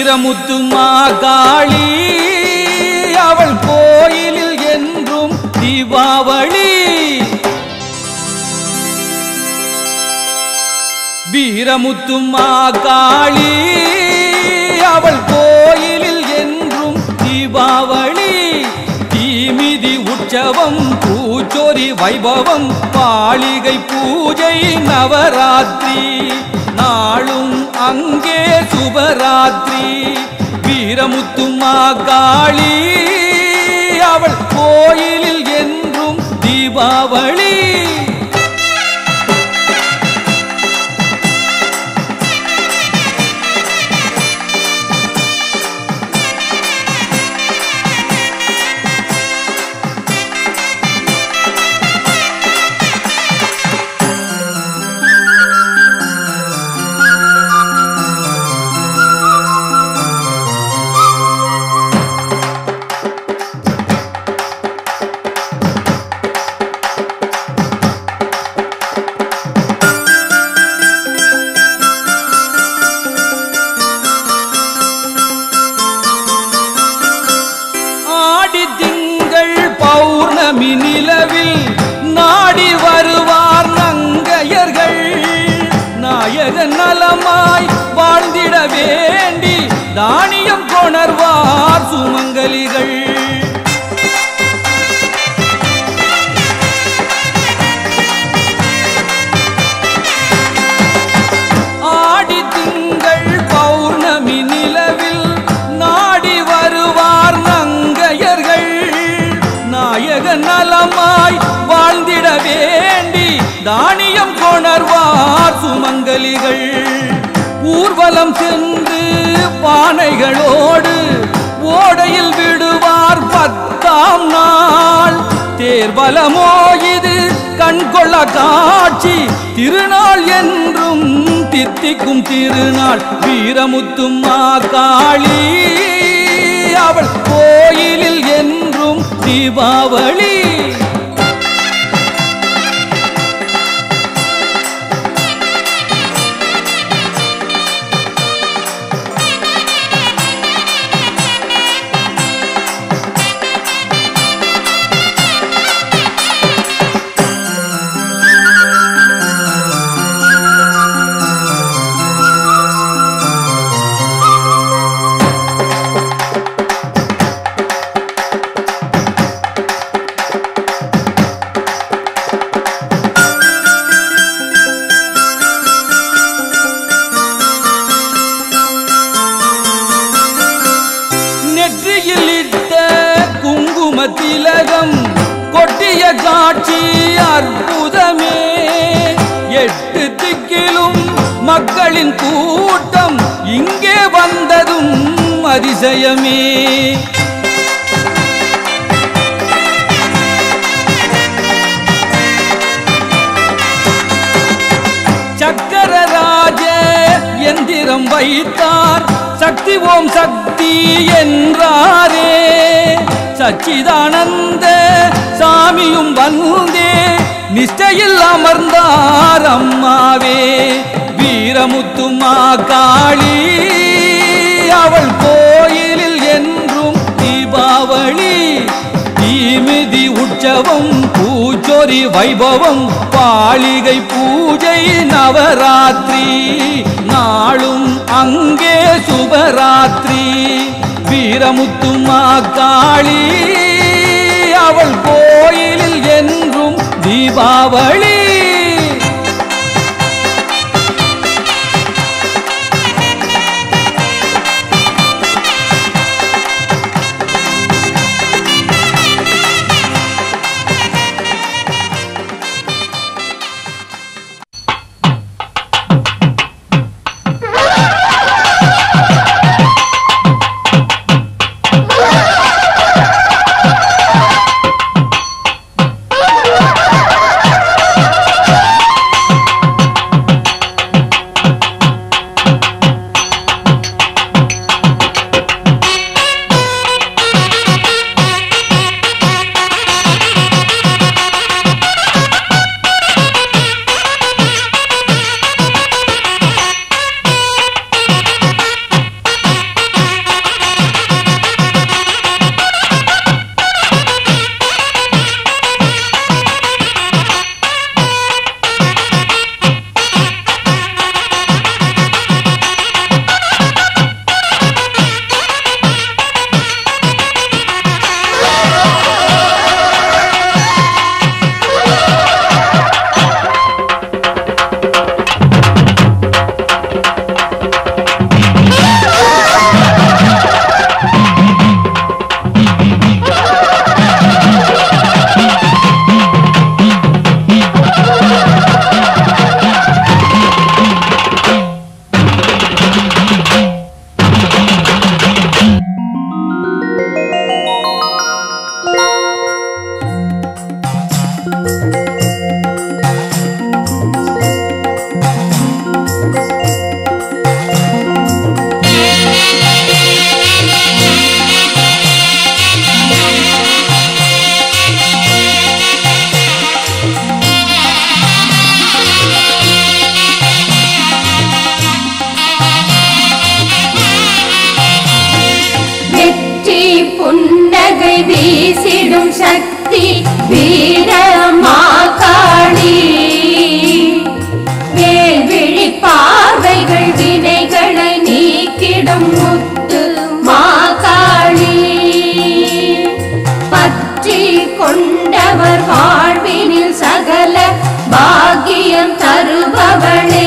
வீரமுத்து மாகாளி அவள் கோயிலில் என்றும் தீபாவளி வீரமுத்து மாகாளி அவள் கோயிலில் என்றும் தீபாவளி தீமிதி உற்சவம் பூச்சொரி வைபவம் பாளிகை பூஜை நவராத்திரி நாளும் அங்கே சுபராத்திரி வீரமுத்து மாகாளி அவள் கோயிலில் என்றும் தீபாவளி ஆடி திங்கள் பௌர்ணமி நிலவில் நாடி வருவார் நங்கையர்கள் நாயகன் நலமாய் வாழ்ந்திட வேண்டி தானியம் கொணர்வார் சுமங்கலிகள் ஆடி திங்கள் பௌர்ணமி நிலவில் நாடி வருவார் நங்கையர்கள் நாயக நலமாய் வாழ்ந்திட வேண்டி தானியம் கொணர்வார் சுமங்கலிகள் ஊர்வலம் சென்று பானைகளோடு ஓடையில் விடுவார் பத்தாம் நாள் தேர்வலமோ இது கண்கொள்ள காட்சி திருநாள் என்றும் தித்திக்கும் திருநாள் வீரமுத்தும் மாகாளி அவள் கோயிலில் என்றும் தீபாவளி நெற்றியில் இட்ட குங்கும திலகம் கொட்டிய காட்சி அற்புதமே எட்டு திக்கிலும் மக்களின் கூட்டம் இங்கே வந்ததும் அதிசயமே சக்கரராஜ எந்திரம் வைத்தார் சக்தி ஓம் சக்தி என்றாரே சச்சிதானந்த சாமியும் வந்தே நிஷ்டையில் அமர்ந்தார் அம்மாவே வீரமுத்து மாகாளி அவள் கோயிலில் என்றும் தீபாவளி தீமிதி உற்சவம் பூச்சொரி வைபவம் பாளிகை பூஜை நவராத்திரி நாளும் அங்கே சுபராத்திரி வீரமுத்து மாகாளி அவள் கோயிலில் என்றும் தீபாவளி வானவர் வாழ்வினில் சகல பாக்கியம் தருபவளே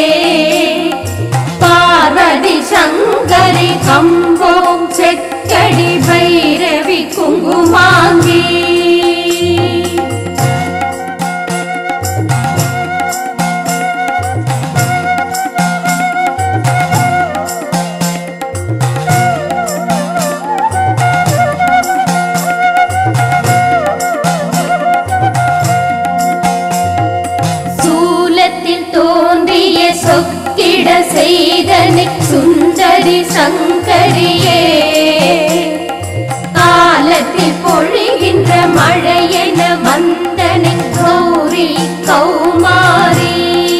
பார்வதி சங்கரி கம்போம் செக்கடி பைரவி குங்குமாங்கி சூலத்தில் தோன்றிய சொக்கிட செய்தனை சுந்தரி சங்கரியே காலத்தில் பொழிகின்ற மழையென வந்தனை கௌரி கௌமாரி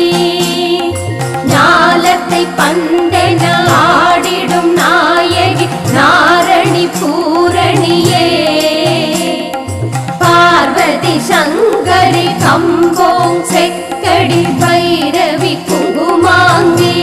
ஞாலத்தை பந்தென ஆடிடும் நாயகி நாரணி பூரணியே பார்வதி சங்கரி கம்போங் செக்கடி பைரவி குங்குமாங்கி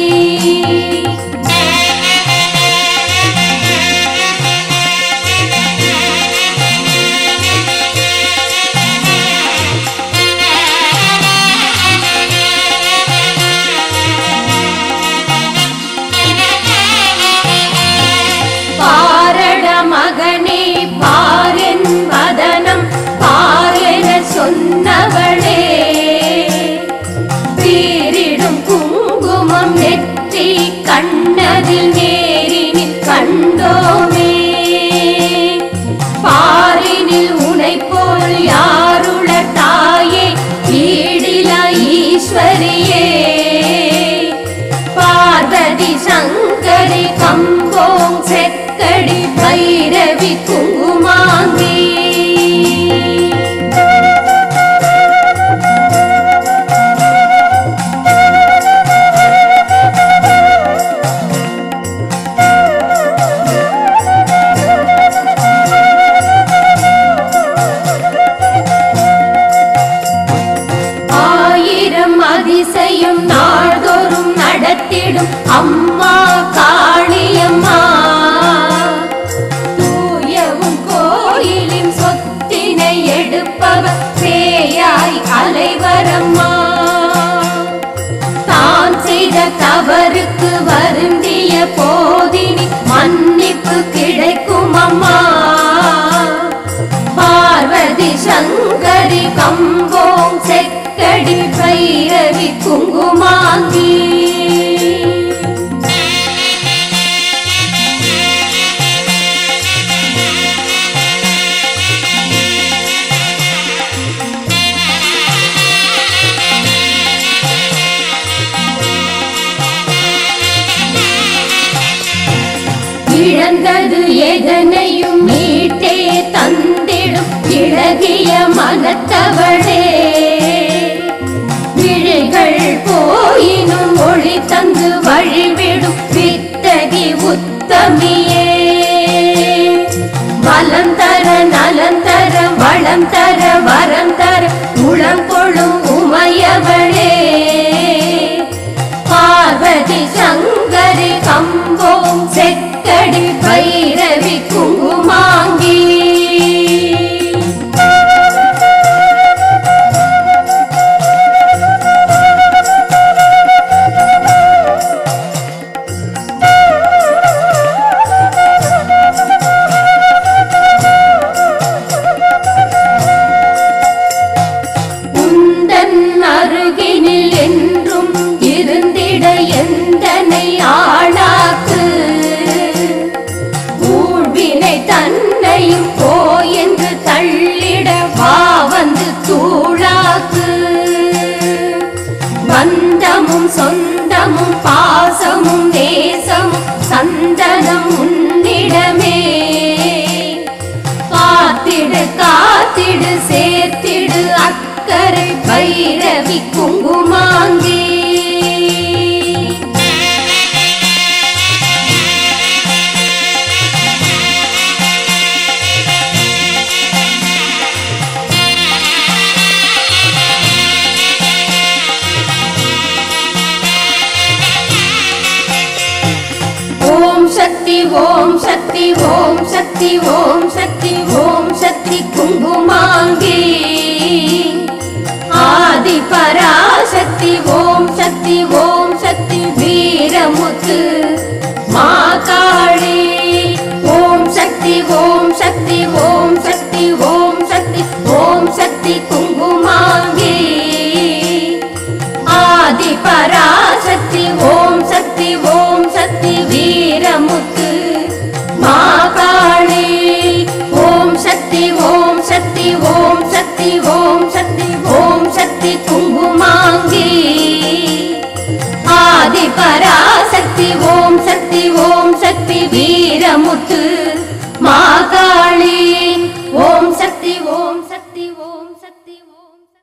பாரட மகனே பாரின் வதனம் பாரென சொன்னவளே பீரிடும் குங்குமம் நெற்றி கண்ணதில் நேரினில் கண்டோமே பாரினில் உனை போல் யாருள தாயே ஈடில ஈஸ்வரியே பார்வதி சங்கரி கம்போங் செக்கடி பைரவி குங்குமாங்கி ஆயிரம் அதிசயம் நாள்தோறும் நடத்திடும் அம்மா காளியம்மா தூயவும் கோயிலின் சொத்தினை எடுப்பவர் பேயாய் அலைவரம்மா தான் செய்த தவறுக்கு வருந்திய போதினி மன்னிப்பு கிடைக்கும் அம்மா பார்வதி சங்கரி கம்போங் செக்கடி பைரவி குங்குமாங்கி இழந்தது எதனையும் மீட்டே தந்திடும் இழகிய மனத்தவளே விழிகள் போயினும் ஒளி தந்து வழிவிடும் வித்தகி உத்தமியே வலம் தர நலம் தர வளம் தர வரம் தர உளம் கொழும் உமையவளே பார்வதி சங்கரி கம்போம் செக்கடி பைரவி குங்குமாங்கி உந்தன் அருகினில் என்றும் இருந்திட எந்தனை ஆளாக்கு ஊழ்வினை தன்னையும் போயென்று தள்ளிட வா வந்து தூளாக்கு பந்தமும் சொந்தமும் பாசமும் நேசமும் சந்தனம் உன்னிடமே காத்திடு காத்திடு சேர்த்திடு அக்கறை பைரவி குங்குமாங்கி ஓம் சக்தி ஓம் சக்தி ஓம் சக்தி ஓம் சக்தி ஓம் சக்தி குங்குமாங்கே பராசக்தி ஓம் சக்தி ஓம் சக்தி வீரமுத்து மாகாளி ஓம் சக்தி ஓம் சக்தி ஓம் சக்தி ஓம் சக்தி ஓம் சக்தி குங்குமாங்கி ஆதி பராசக்தி ஓம் சக்தி ஓம் சக்தி வீரமுத்து மாகாளி ஓம் சக்தி ஓம் சக்தி ஓம் சக்தி ஓம் சக்தி ஓம் சக்தி குங்குமாங்கி ஆதி பராசக்தி ஓம் சக்தி ஓம் சக்தி வீரமுத்து மாகாளி ஓம் சக்தி ஓம் சக்தி ஓம் சக்தி ஓம்